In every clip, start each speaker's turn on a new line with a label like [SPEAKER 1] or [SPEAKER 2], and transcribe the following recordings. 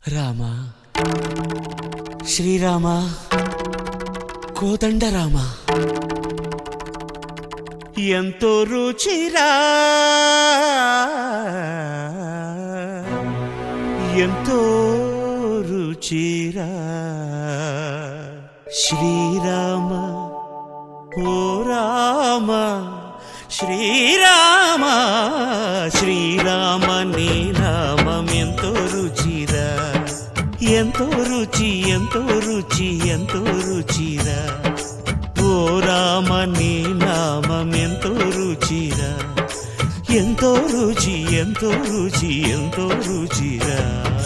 [SPEAKER 1] రామ శ్రీరామ కోదండ రామ ఎంతో రుచిరా ఎంతో రుచిరా శ్రీరామ ఓ రామ శ్రీరామ శ్రీరామ నీ నామం ఎంతో రుచిరా ఎంతో రుచి ఎంతో రుచి ఎంతో రుచిరా ఓ రామ నీ నామం ఎంతో రుచిరా ఎంతో రుచి ఎంతో రుచి ఎంతో రుచిరా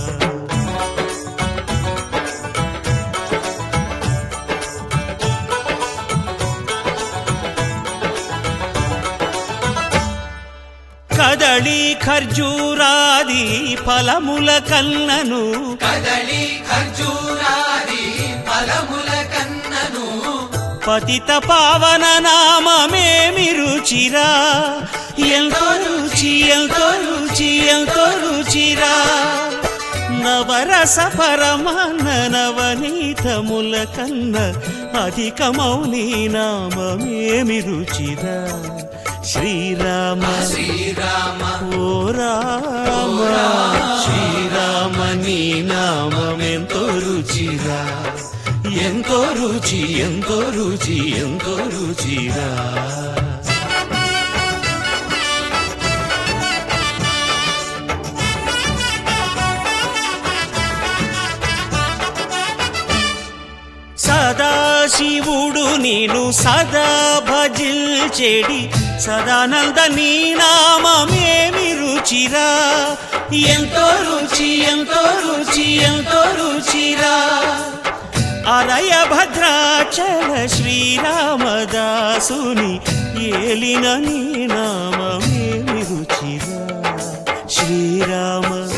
[SPEAKER 1] కదళి ఖర్జూరాది ఫలముల కన్నను
[SPEAKER 2] కదలి ఖర్జూరాది ఫలముల కన్నను
[SPEAKER 1] పతిత పావన నామమేమి రుచిరా ఎంతో రుచి ఎంతో రుచి ఎంతో రుచిరా నవరస పరమాన్న నవనీతముల కన్న అధికమౌని నామమేమి రుచిరా శ్రీరామ
[SPEAKER 2] శ్రీరామ
[SPEAKER 1] ఓ రామ శ్రీరామ నీ నామం ఎంతో రుచిరా ఎంతో రుచి ఎంతో రుచి ఎంతో రుచిరా సదాశివుడు నేను సదా భజిల్చెడి సదానంద నీ నామమేమి రుచిరా ఎంతో రుచి ఎంతో రుచి ఎంతో రుచిరా అరయ భద్రాచల శ్రీరామదాసుని ఏలిన నీ నామమేమి రుచిరా శ్రీరామ